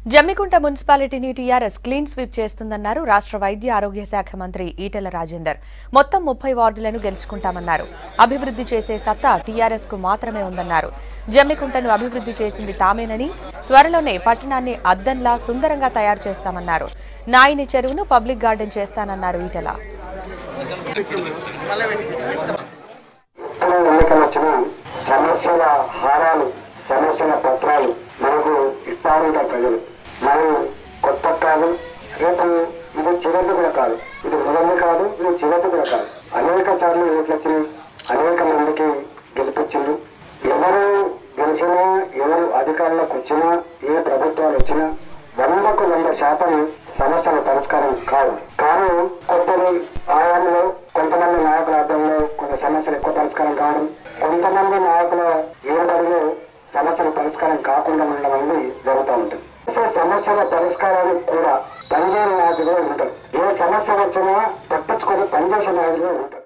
జమ్మికుంట మున్సిపాలిటీని TRS clean sweep చేస్తుందన్నారు రాష్ట్ర వైద్య ఆరోగ్య శాఖ మంత్రి ఈటెల రాజేందర్ మొత్తం ముప్పై వార్డులను గెలుచుకుంటామన్నారు అభివృద్ధి చేసే సత్తా టీఆర్ఎస్ కు మాత్రమే ఉందన్నారు జమ్మికుంటను అభివృద్ధి చేసింది తామేనని త్వరలోనే పట్టణాన్ని అద్దంలా సుందరంగా తయారు చేస్తామన్నారు నాయిని చెరువును పబ్లిక్ గార్డెన్ చేస్తానన్నారు ఈటెల ఎప్పుడు ఎన్నికలు వచ్చినా సమస్యల హారాలు సమస్యల పత్రాలు మనకు ఇస్తా ఉంటారు ప్రజలు మనం కొత్త కాదు రేపు ఇది చివరిది కూడా కాదు ఇది మొదలు కాదు ఇది చివరిది కూడా కాదు అనేక సార్లు ఓట్లు వచ్చినాయి అనేక మందికి గెలిపించిండు ఎవరు గెలిచినా ఎవరు అధికారంలోకి వచ్చినా ఏ ప్రభుత్వాలు వచ్చినా వందకు వంద శాతం సమస్యల పరిష్కారం కావు కానీ కొత్తది ఆయామంలో కొంతమంది నాయకుల ఆధ్వర్యంలో కొంత సమస్యలు ఎక్కువ పరిష్కారం కావడం కొంతమంది నాయకుల ఏడుబడిలో సమస్యల పరిష్కారం కాకుండా ఉండడం అనేది జరుగుతూ ఉంటుంది అసలు సమస్యల పరిష్కారానికి కూడా పనిచేయని నాయకులు ఉంటారు ఏ సమస్య వచ్చినా పట్టించుకొని పనిచేసే నాయకులు ఉంటారు